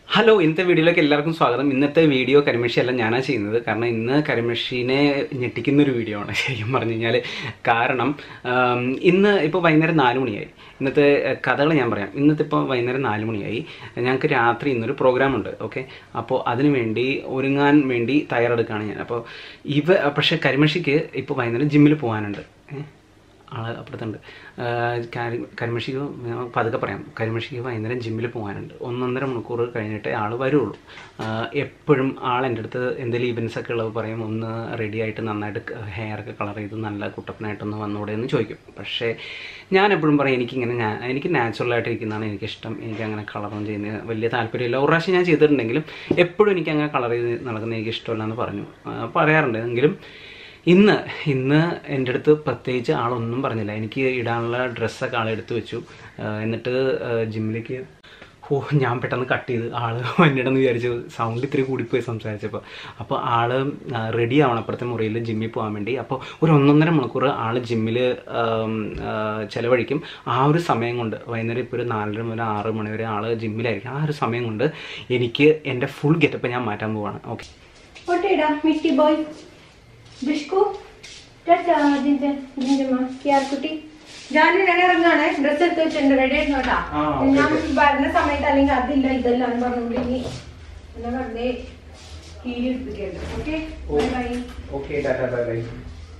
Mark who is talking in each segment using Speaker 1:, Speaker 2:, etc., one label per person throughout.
Speaker 1: Hello ഇന്നത്തെ വീഡിയോയിലേക്ക് എല്ലാവർക്കും സ്വാഗതം ഇന്നത്തെ വീഡിയോ കരിമഷി അല്ല ഞാനാണ് ചെയ്യുന്നത് കാരണം ഇന്ന് കരിമഷീനെ ഞെട്ടിക്കുന്ന ഒരു വീഡിയോ ആണ് ശരിക്കും പറഞ്ഞു കഴിഞ്ഞാൽ കാരണം ആം, ഇന്ന് ഇപ്പോൾ വൈകുന്നേരം നാല് മണിയായി ഇന്നത്തെ കഥകൾ ഞാൻ പറയാം ഇന്നത്തെ ഇപ്പോൾ വൈകുന്നേരം നാല് മണിയായി ഞങ്ങൾക്ക് രാത്രി ഇന്നൊരു പ്രോഗ്രാം ഉണ്ട് ഓക്കെ അപ്പോൾ അതിനു വേണ്ടി ഒരുങ്ങാൻ വേണ്ടി തയ്യാറെടുക്കുകയാണ് ഞാൻ അപ്പോൾ ഇവ പക്ഷേ കരിമഷിക്ക് ഇപ്പോൾ വൈകുന്നേരം ജിമ്മിൽ പോകാനുണ്ട് ഏ? ആള് അപ്പുറത്തുണ്ട് ആഹ് കരി- കരിമഷിക്ക് ഞാൻ പതുക്കെ പറയാം കരിമഷിക്ക് വൈകുന്നേരം ജിമ്മിൽ പോകാനുണ്ട് ഒന്നൊന്നര മണിക്കൂർ കഴിഞ്ഞിട്ടേ ആൾ വരുള്ളൂ ആഹ് എപ്പോഴും ആൾ എൻ്റെ അടുത്ത് എന്തെങ്കിലും ഇവൻസ് ഒക്കെ ഉള്ളത് പറയും ഒന്ന് റെഡി ആയിട്ട് നന്നായിട്ട് ഹെയർ ഒക്കെ കളർ ചെയ്ത് നല്ല കുട്ടപ്പനായിട്ടൊന്ന് വന്നൂടെ എന്ന് ചോദിക്കും പക്ഷേ ഞാൻ എപ്പോഴും പറയും എനിക്കിങ്ങനെ ഞാൻ എനിക്ക് നാച്ചുറലായിട്ട് ഇരിക്കുന്നതാണ് എനിക്കിഷ്ടം എനിക്ക് അങ്ങനെ കളറൊന്നും ചെയ്യുന്നത് വലിയ താല്പര്യമില്ല ഒരു പ്രാവശ്യം ഞാൻ ചെയ്തിട്ടുണ്ടെങ്കിലും എപ്പോഴും എനിക്ക് അങ്ങനെ കളർ ചെയ്ത് നടക്കുന്നത് എനിക്ക് ഇഷ്ടമല്ല എന്ന് പറഞ്ഞു ആഹ് പറയാറുണ്ട് എങ്കിലും ഇന്ന് ഇന്ന് എൻ്റെ അടുത്ത് പ്രത്യേകിച്ച് ആളൊന്നും പറഞ്ഞില്ല എനിക്ക് ഇടാനുള്ള ഡ്രസ്സൊക്കെ ആൾ എടുത്തു വെച്ചു ആ, എന്നിട്ട് ആ, ജിമ്മിലേക്ക് ഓ ഞാൻ പെട്ടെന്ന് കട്ട് ചെയ്ത് ആള് വന്നിടെന്ന് വിചാരിച്ചു സൗണ്ട് ഇത്തിരി കൂടിപ്പോയി സംസാരിച്ചപ്പോൾ അപ്പോൾ ആള് റെഡി ആവണം അപ്പുറത്തെ മുറിയിൽ ജിമ്മിൽ പോകാൻ വേണ്ടി അപ്പോൾ ഒരു ഒന്നൊന്നര മണിക്കൂർ ആൾ ജിമ്മിൽ ചിലവഴിക്കും ആ ഒരു സമയം കൊണ്ട് വൈകുന്നേരം ഇപ്പോൾ ഒരു നാലര മുതൽ ആറ് മണി വരെ ആൾ ജിമ്മിലായിരിക്കും ആ ഒരു സമയം കൊണ്ട് എനിക്ക് എൻ്റെ ഫുൾ ഗെറ്റപ്പ് ഞാൻ മാറ്റാൻ പോവാണ് ഓക്കെ
Speaker 2: Potato, Mighty boy. ബിഷ്കു ടാറ്റാ ജിഞ്ചൻ ജിഞ്ചമ്മ കിയാർ കുട്ടി ഞാൻ ഞാൻ ഇറങ്ങാണ് ഡ്രസ് എടുത്ത് വെച്ചിട്ടുണ്ട് റെഡി ആയിരുന്നു കേട്ടാ
Speaker 1: ആ, okay,
Speaker 2: ഞാൻ
Speaker 1: okay.
Speaker 2: വരുന്ന സമയത്ത് അല്ലെങ്കിൽ അതില്ല ഇതല്ല എന്ന് പറഞ്ഞുകൊണ്ട് ഇനി എന്നെ വെറുതെ കീഴി എടുത്തിട്ടുണ്ട് okay bye
Speaker 1: okay tata bye bye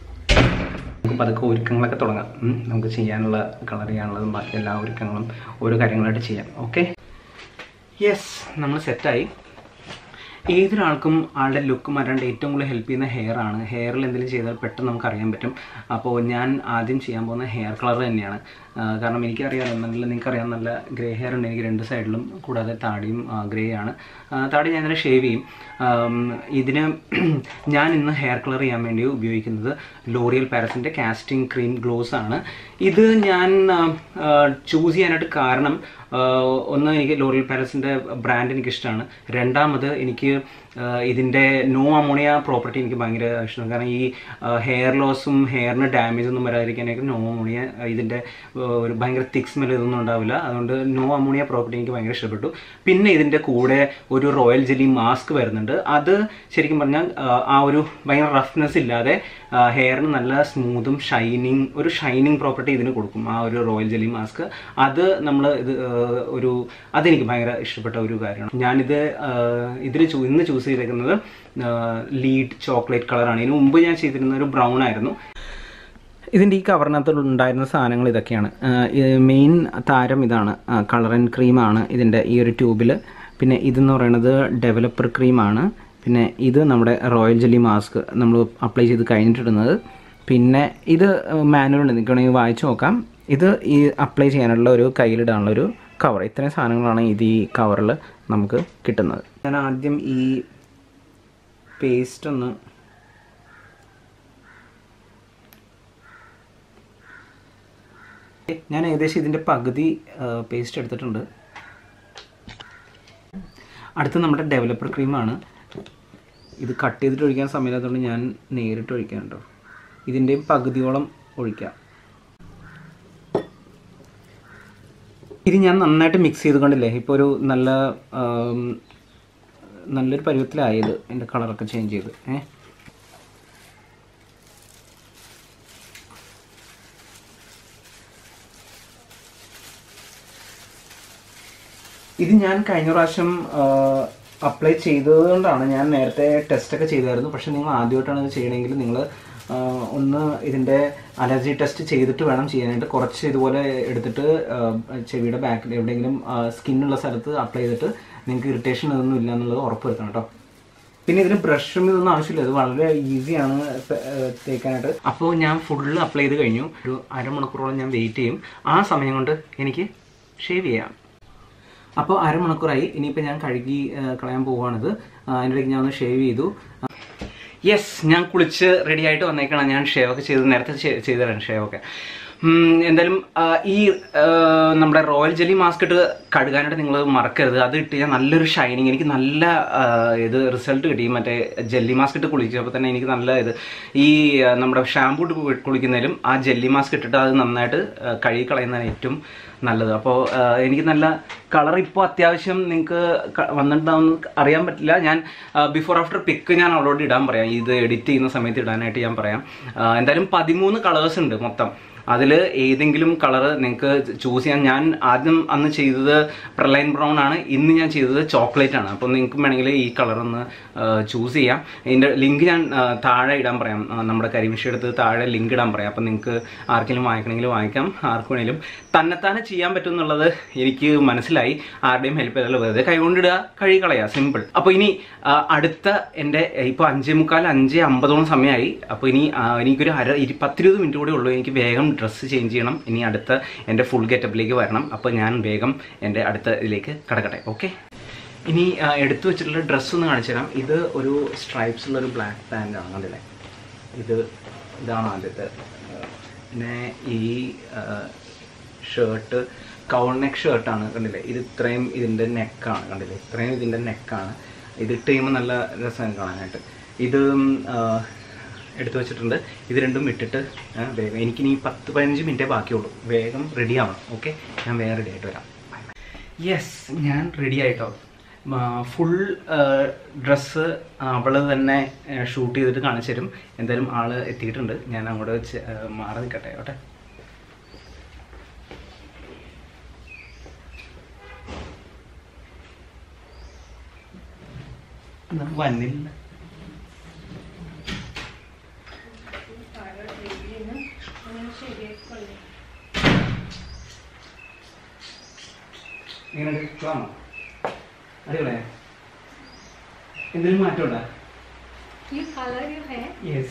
Speaker 1: നമുക്ക് പതുക്കെ ഒരുക്കങ്ങളൊക്കെ തുടങ്ങാം ഉം. നമുക്ക് ചെയ്യാനുള്ള കളർ ചെയ്യാനുള്ളതും ബാക്കി എല്ലാ ഒരുക്കങ്ങളും ഓരോ കാര്യങ്ങളായിട്ട് ചെയ്യാം ഓക്കെ യെസ് നമ്മൾ സെറ്റായി ഏതൊരാൾക്കും ആളുടെ ലുക്ക് മാറ്റാണ്ട് ഏറ്റവും കൂടുതൽ ഹെൽപ്പ് ചെയ്യുന്ന ഹെയർ ആണ് ഹെയറിൽ എന്തെങ്കിലും ചെയ്താൽ പെട്ടെന്ന് നമുക്ക് അറിയാൻ പറ്റും അപ്പോൾ ഞാൻ ആദ്യം ചെയ്യാൻ പോകുന്ന ഹെയർ കളർ തന്നെയാണ് ആ, കാരണം എനിക്കറിയാം നല്ല നിങ്ങൾക്കറിയാം നല്ല ഗ്രേ ഹെയർ ഉണ്ട് എനിക്ക് രണ്ട് സൈഡിലും കൂടാതെ താടിയും ഗ്രേ ആണ് ആ, താടി ഞാൻ ഇന്നലെ ഷേവ് ചെയ്യും ആം, ഇതിന് ഞാൻ ഇന്ന് ഹെയർ കളർ ചെയ്യാൻ വേണ്ടി ഉപയോഗിക്കുന്നത് ലോറിയൽ പാരസിൻ്റെ കാസ്റ്റിംഗ് ക്രീം ഗ്ലോസ് ആണ് ഇത് ഞാൻ ചൂസ് ചെയ്യാനായിട്ട് കാരണം ആ, ഒന്ന് എനിക്ക് ലോറിയൽ പാരസിൻ്റെ ബ്രാൻഡ് എനിക്ക് ഇഷ്ടമാണ് രണ്ടാമത് എനിക്ക് ആ, ഇതിൻ്റെ നോ അമോണിയ പ്രോപ്പർട്ടി എനിക്ക് ഭയങ്കര ഇഷ്ടമാണ് കാരണം ഈ ഹെയർ ലോസും ഹെയറിന് ഡാമേജ് ഒന്നും വരാതിരിക്കാനായിട്ട് നോ അമോണിയ ഇതിൻ്റെ ആ, ഒരു ഭയങ്കര തിക് സ്മെൽ ഇതൊന്നും ഉണ്ടാവില്ല അതുകൊണ്ട് നോ അമോണിയ പ്രോപ്പർട്ടി എനിക്ക് ഭയങ്കര ഇഷ്ടപ്പെട്ടു പിന്നെ ഇതിൻ്റെ കൂടെ ഒരു റോയൽ ജെല്ലി മാസ്ക് വരുന്നുണ്ട് അത് ശരിക്കും പറഞ്ഞാൽ ആ, ആ ഒരു ഭയങ്കര റഫ്നെസ് ഇല്ലാതെ ഹെയറിന് നല്ല സ്മൂത്തും ഷൈനിങ് ഒരു ഷൈനിങ് പ്രോപ്പർട്ടി ഇതിന് കൊടുക്കും ആ ഒരു റോയൽ ജെല്ലി മാസ്ക് അത് നമ്മൾ ഇത് ആ, ഒരു അതെനിക്ക് ഭയങ്കര ഇഷ്ടപ്പെട്ട ഒരു കാര്യമാണ് ഞാനിത് ഇതിൽ ചൂ ഇന്ന് ചൂസ് ചെയ്തേക്കുന്നത് ലീഡ് ചോക്ലേറ്റ് കളറാണ് ഇതിന് മുമ്പ് ഞാൻ ചെയ്തിരുന്ന ഒരു ബ്രൗൺ ആയിരുന്നു ഇതിൻ്റെ ഈ കവറിനകത്ത് ഉണ്ടായിരുന്ന സാധനങ്ങൾ ഇതൊക്കെയാണ് മെയിൻ താരം ഇതാണ് കളർ ആൻഡ് ക്രീമാണ് ഇതിൻ്റെ ഈ ഒരു ട്യൂബിൽ പിന്നെ ഇതെന്ന് പറയുന്നത് ഡെവലപ്പർ ക്രീമാണ് പിന്നെ ഇത് നമ്മുടെ റോയൽ ജെല്ലി മാസ്ക് നമ്മൾ അപ്ലൈ ചെയ്ത് കഴിഞ്ഞിട്ടിടുന്നത് പിന്നെ ഇത് മാനുവൽ ഉണ്ട് നിങ്ങൾക്ക് വേണമെങ്കിൽ വായിച്ചു നോക്കാം ഇത് ഈ അപ്ലൈ ചെയ്യാനുള്ള ഒരു കയ്യിലിടാനുള്ള ഒരു കവർ ഇത്രയും സാധനങ്ങളാണ് ഇത് ഈ കവറിൽ നമുക്ക് കിട്ടുന്നത് ഞാൻ ആദ്യം ഈ പേസ്റ്റ് ഒന്ന് ഞാൻ ഏകദേശം ഇതിൻ്റെ പകുതി പേസ്റ്റ് എടുത്തിട്ടുണ്ട് അടുത്ത നമ്മുടെ ഡെവലപ്പർ ക്രീമാണ് ഇത് കട്ട് ചെയ്തിട്ട് ഒഴിക്കാൻ സമയമില്ലാത്തതുകൊണ്ട് ഞാൻ നേരിട്ട് ഒഴിക്കാൻ കേട്ടോ ഇതിൻ്റെയും പകുതിയോളം ഒഴിക്കാം ഇത് ഞാൻ നന്നായിട്ട് മിക്സ് ചെയ്തുകൊണ്ടില്ലേ ഇപ്പോൾ ഒരു നല്ല ആം, നല്ലൊരു പരുവത്തിലായത് എൻ്റെ കളറൊക്കെ ചേഞ്ച് ചെയ്ത് ഏഹ് ഇത് ഞാൻ കഴിഞ്ഞ പ്രാവശ്യം അപ്ലൈ ചെയ്തതുകൊണ്ടാണ് ഞാൻ നേരത്തെ ടെസ്റ്റൊക്കെ ചെയ്തായിരുന്നു പക്ഷെ നിങ്ങൾ ആദ്യമായിട്ടാണ് ഇത് ചെയ്യണമെങ്കിൽ നിങ്ങൾ ഒന്ന് ഇതിൻ്റെ അലർജി ടെസ്റ്റ് ചെയ്തിട്ട് വേണം ചെയ്യാനായിട്ട് കുറച്ച് ഇതുപോലെ എടുത്തിട്ട് ആ, ചെവിയുടെ ബാക്കിൽ എവിടെയെങ്കിലും സ്കിന്നുള്ള സ്ഥലത്ത് അപ്ലൈ ചെയ്തിട്ട് നിങ്ങൾക്ക് ഇറിറ്റേഷൻ ഇതൊന്നും ഇല്ല എന്നുള്ളത് ഉറപ്പ് വരുത്തണം കേട്ടോ പിന്നെ ഇതിന് ബ്രഷും ഇതൊന്നും ആവശ്യമില്ല ഇത് വളരെ ഈസിയാണ് തേക്കാനായിട്ട് അപ്പോൾ ഞാൻ ഫുള്ള് അപ്ലൈ ചെയ്ത് കഴിഞ്ഞു ഒരു അരമണിക്കൂറോളം ഞാൻ വെയിറ്റ് ചെയ്യും ആ സമയം കൊണ്ട് എനിക്ക് ഷേവ് ചെയ്യാം അപ്പോൾ അരമണിക്കൂറായി ഇനിയിപ്പോൾ ഞാൻ കഴുകി ആ, കളയാൻ പോവുകയാണിത് ആ, അതിൻ്റെ ഇടയ്ക്ക് ഞാൻ ഒന്ന് ഷേവ് ചെയ്തു യെസ് ഞാൻ കുളിച്ച് റെഡി ആയിട്ട് വന്നേക്കണം ഞാൻ ഷേവ് ഒക്കെ ചെയ്ത് നേരത്തെ ചെ- ചെയ്തതാണ് ഷേവ് ഒക്കെ ഉം, എന്തായാലും ആ, ഈ ആ, നമ്മുടെ റോയൽ ജെല്ലി മാസ്ക് ഇട്ട് കഴുകാനായിട്ട് നിങ്ങൾ മറക്കരുത് അത് ഇട്ട് ഞാൻ നല്ലൊരു ഷൈനിങ് എനിക്ക് നല്ല ആ, ഇത് റിസൾട്ട് കിട്ടി മറ്റേ ജെല്ലി മാസ്ക് ഇട്ട് കുളിച്ചപ്പോൾ തന്നെ എനിക്ക് നല്ല ഇത് ഈ ആ, നമ്മുടെ ഷാമ്പൂ ഇട്ട് കുളി- കുളിക്കുന്നതിലും ആ ജെല്ലി മാസ്ക് ഇട്ടിട്ട് അത് നന്നായിട്ട് ആ, കഴുകി കളയുന്നതാണ് ഏറ്റവും നല്ലത് അപ്പോൾ എനിക്ക് നല്ല കളർ ഇപ്പോൾ അത്യാവശ്യം നിങ്ങൾക്ക് വന്നിട്ടുണ്ടാവുമെന്ന് അറിയാൻ പറ്റില്ല ഞാൻ ബിഫോർ ആഫ്റ്റർ പിക്ക് ഞാൻ അവളോട് ഇടാൻ പറയാം ഇത് എഡിറ്റ് ചെയ്യുന്ന സമയത്ത് ഇടാനായിട്ട് ഞാൻ പറയാം ആ, എന്തായാലും പതിമൂന്ന് കളേഴ്സ് ഉണ്ട് മൊത്തം അതിൽ ഏതെങ്കിലും കളർ നിങ്ങൾക്ക് ചൂസ് ചെയ്യാൻ ഞാൻ ആദ്യം അന്ന് ചെയ്തത് പ്രലൈൻ ബ്രൗൺ ആണ് ഇന്ന് ഞാൻ ചെയ്തത് ചോക്ലേറ്റ് ആണ് അപ്പോൾ നിങ്ങൾക്ക് വേണമെങ്കിൽ ഈ കളർ ഒന്ന് ചൂസ് ചെയ്യാം ഇതിൻ്റെ ലിങ്ക് ഞാൻ ആ, താഴെ ഇടാൻ പറയാം ആ, നമ്മുടെ കരിമിഷ എടുത്ത് താഴെ ലിങ്ക് ഇടാൻ പറയാം അപ്പോൾ നിങ്ങൾക്ക് ആർക്കെങ്കിലും വാങ്ങിക്കണമെങ്കിൽ വാങ്ങിക്കാം ആർക്ക് വേണമെങ്കിലും തന്നെത്താനെ ചെയ്യാൻ പറ്റും എന്നുള്ളത് എനിക്ക് മനസ്സിലായി ആരുടെയും ഹെൽപ്പ് ചെയ്തല്ലോ വെറുതെ കൈകൊണ്ടിടുക കഴുകി കളയുക സിമ്പിൾ അപ്പോൾ ഇനി ആ, അടുത്ത എൻ്റെ ഇപ്പോൾ അഞ്ചേ മുക്കാൽ അഞ്ച് അമ്പതോളം സമയമായി അപ്പോൾ ഇനി ആ, എനിക്കൊരു അര ഇരു പത്തിരുപത് മിനിറ്റ് കൂടെ ഉള്ളൂ എനിക്ക് വേഗം ഡ്രസ്സ് ചേഞ്ച് ചെയ്യണം ഇനി അടുത്ത എൻ്റെ ഫുൾ ഗെറ്റപ്പിലേക്ക് വരണം അപ്പോൾ ഞാൻ വേഗം എൻ്റെ അടുത്ത ഇതിലേക്ക് കടക്കട്ടെ ഓക്കെ ഇനി ആ, എടുത്തു വെച്ചിട്ടുള്ള ഡ്രസ്സ് ഒന്ന് കാണിച്ചു തരാം ഇത് ഒരു സ്ട്രൈപ്സ് ഉള്ള ഒരു ബ്ലാക്ക് പാൻ്റ് ആണ് കണ്ടില്ലേ ഇത് ഇതാണ് ആദ്യത്തെ ആ, പിന്നെ ഈ ഷർട്ട് കൗൾ നെക്ക് ഷർട്ടാണ് കണ്ടില്ലേ ഇത് ഇത്രയും ഇതിൻ്റെ നെക്കാണ് കണ്ടില്ലേ ഇത്രയും ഇതിൻ്റെ നെക്കാണ് ഇത് ഇട്ട് കഴിയുമ്പോൾ നല്ല രസമാണ് കാണാനായിട്ട് ഇത് എടുത്തു വെച്ചിട്ടുണ്ട് ഇത് രണ്ടും ഇട്ടിട്ട് ആ, വേഗം എനിക്കിനി പത്ത് പതിനഞ്ച് മിനിറ്റേ ബാക്കിയുള്ളൂ വേഗം റെഡി ആവണം ഓക്കെ ഞാൻ വേഗം റെഡി ആയിട്ട് വരാം യെസ് ഞാൻ റെഡി ആയിട്ടോ ഫുൾ ഡ്രസ്സ് അവള് തന്നെ ഷൂട്ട് ചെയ്തിട്ട് കാണിച്ചു തരും എന്തായാലും ആള് എത്തിയിട്ടുണ്ട് ഞാൻ അങ്ങോട്ട് വെച്ച് ആ, മാറി നിൽക്കട്ടെ ഓട്ടെ എന്നാ വന്നില്ല എങ്ങനെ കാണോ അടിപൊളിയാ എന്തെങ്കിലും മാറ്റമുണ്ടോ
Speaker 2: You color your hair?
Speaker 1: Yes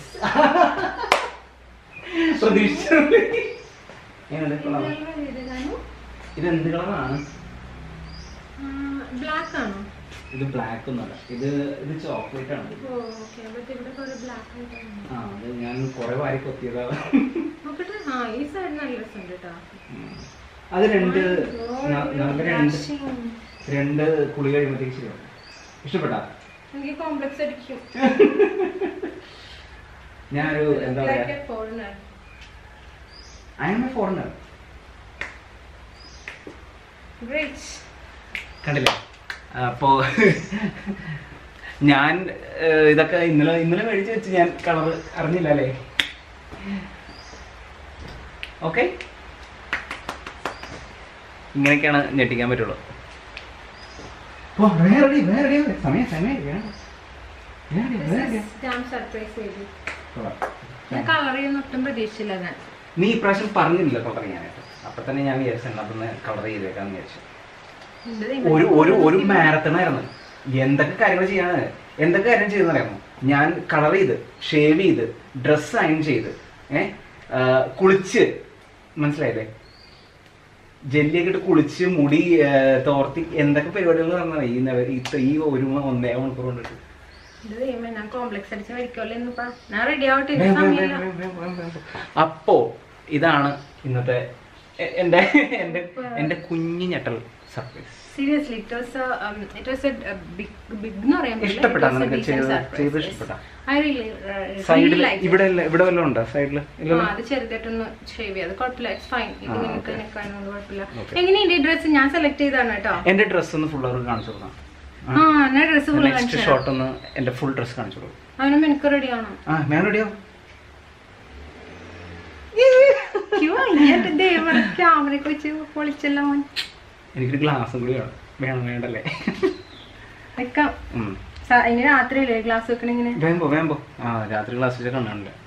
Speaker 1: പ്രതീക്ഷിച്ചു എങ്ങനെ കൊള്ളാമോ? ഇത് എന്ത് കളറാണ്
Speaker 2: ബ്ലാക്ക് ആണോ
Speaker 1: ഇത് ബ്ലാക്ക് ഒന്നുമല്ല ഇത് ഇത് ചോക്ലേറ്റ് ആണ്
Speaker 2: ഓക്കെ ബട്ട് ഇവിടെ കുറെ ബ്ലാക്ക് ആയിട്ടാണ്
Speaker 1: ആ അത് ഞാൻ കുറെ വാരി കൊത്തിയതാണ്
Speaker 2: നോക്കട്ടെ ആ ഈ സൈഡ് നല്ല രസമുണ്ട് കേട്ടോ
Speaker 1: ഉം. അത് രണ്ട് ന- നല്ല രണ്ട് രണ്ട് കുളി കഴിയുമ്പോഴത്തേക്ക് ശരിയാവും ഇഷ്ടപ്പെട്ടാ
Speaker 2: എനിക്ക് കോംപ്ലക്സ് അടിക്കും
Speaker 1: ഞാനൊരു എന്താ
Speaker 2: Like
Speaker 1: പറയാ
Speaker 2: a foreigner.
Speaker 1: I am a foreigner
Speaker 2: Rich.
Speaker 1: കണ്ടില്ലേ അപ്പോ ഞാൻ ഏഹ്, ഇതൊക്കെ ഇന്നലെ ഇന്നലെ മേടിച്ച് വെച്ച് ഞാൻ കളർ അറിഞ്ഞില്ല അല്ലേ ഓക്കെ ഇങ്ങനെയൊക്കെയാണ് ഞെട്ടിക്കാൻ പറ്റുള്ളൂ ഓ വേറെ ready, വേറെ ready. സമയം സമയം വേണം വേറെ ready,
Speaker 2: This
Speaker 1: വേറെ ready.
Speaker 2: is damn surprise baby.
Speaker 1: കൊള്ളാം.
Speaker 2: ഞാൻ കളർ ചെയ്യുന്ന ഒട്ടും പ്രതീക്ഷിച്ചില്ല ഞാൻ
Speaker 1: നീ ഇപ്രാവശ്യം പറഞ്ഞില്ല കളർ ചെയ്യാനായിട്ട് അപ്പൊ തന്നെ ഞാൻ വിചാരിച്ചു എന്നാ കളർ ചെയ്തേക്കാന്ന് വിചാരിച്ചു
Speaker 2: എന്റെ ദൈവമേ.
Speaker 1: ഒരു ഒരു ഒരു മാരത്തൺ ആയിരുന്നു എന്തൊക്കെ കാര്യങ്ങൾ ചെയ്യാൻ എന്തൊക്കെ കാര്യം ചെയ്തെന്നറിയാമോ ഞാൻ കളർ ചെയ്ത് ഷേവ് ചെയ്ത് ഡ്രസ്സ് അയൺ ചെയ്ത് ഏ ആ, കുളിച്ച് മനസ്സിലായില്ലേ ജെല്ലിയൊക്കെ ഇട്ട് കുളിച്ച് മുടി ആ, തോർത്തി എന്തൊക്കെ പരിപാടികൾ നടന്നത് ഈ ന- ഈ ഈ ഒരു മ- ഒന്നേ മണിക്കൂർ കൊണ്ടിട്ട്
Speaker 2: എന്റെ ദൈവമേ ഞാൻ കോംപ്ലക്സ് അടിച്ച് മരിക്കുമല്ലോ എന്നിപ്പാ ഞാൻ റെഡി ആവട്ടെ
Speaker 1: വേം,
Speaker 2: എനിക്ക്
Speaker 1: വേം,
Speaker 2: സമയമില്ല
Speaker 1: വേം, വേം, വേം, വേം, വേം. അപ്പോ ഇതാണ് ഇന്നത്തെ എ- എന്റെ എന്റെ എന്റെ കുഞ്ഞു ഞെട്ടൽ surprise
Speaker 2: seriously it was it was a big big എന്ന് പറയാൻ
Speaker 1: ഇഷ്ടപ്പെട്ടാ നിനക്ക് ചെയ്ത് ചെയ്ത് ഇഷ്ടപ്പെട്ടാ
Speaker 2: ഐ റിയലി
Speaker 1: സൈഡിൽ ഇവിടെ ഇല്ല- ഇവിടെ വല്ലതും ഉണ്ടോ സൈഡിൽ
Speaker 2: ആ, അത് ചെറുതായിട്ടൊന്ന് ഷേവ് ചെയ്യാം അത് കുഴപ്പമില്ല ഇറ്റ്സ് ഫൈൻ ഇത്
Speaker 1: ആ,
Speaker 2: നിനക്ക്
Speaker 1: okay.
Speaker 2: നിനക്കായതുകൊണ്ട് കുഴപ്പമില്ല
Speaker 1: Okay.
Speaker 2: എങ്ങനെയുണ്ട് ഈ ഡ്രസ്സ് ഞാൻ സെലക്ട് ചെയ്താണ് കേട്ടോ
Speaker 1: എന്റെ ഡ്രസ്സ് ഒന്ന് ഫുൾ അവർക്ക് കാണിച്ചു കൊടുക്കാം
Speaker 2: ആ ഞാൻ ഡ്രസ്സ് ഫുൾ
Speaker 1: നെക്സ്റ്റ്
Speaker 2: കാണിച്ചു
Speaker 1: ഷോട്ട് ഒന്ന് എന്റെ ഫുൾ ഡ്രസ് കാണിച്ചു കൊടുക്കും
Speaker 2: അവനും എനിക്ക് റെഡി ആണോ
Speaker 1: ആ ഞാൻ റെഡിയോ
Speaker 2: ക്യാമറയൊക്കെ വെച്ച് പൊളിച്ചല്ലോ അവൻ
Speaker 1: എനിക്കൊരു ഗ്ലാസും കൂടി വേണം വേണം വേണ്ടല്ലേ
Speaker 2: വെക്കാം
Speaker 1: ഉം.
Speaker 2: സ- ഇനി രാത്രിയല്ലേ ഗ്ലാസ് വെക്കണെങ്ങനെ
Speaker 1: വേമ്പോ വേമ്പോ ആ രാത്രി ഗ്ലാസ് വെച്ചാൽ കണ്ടുണ്ട്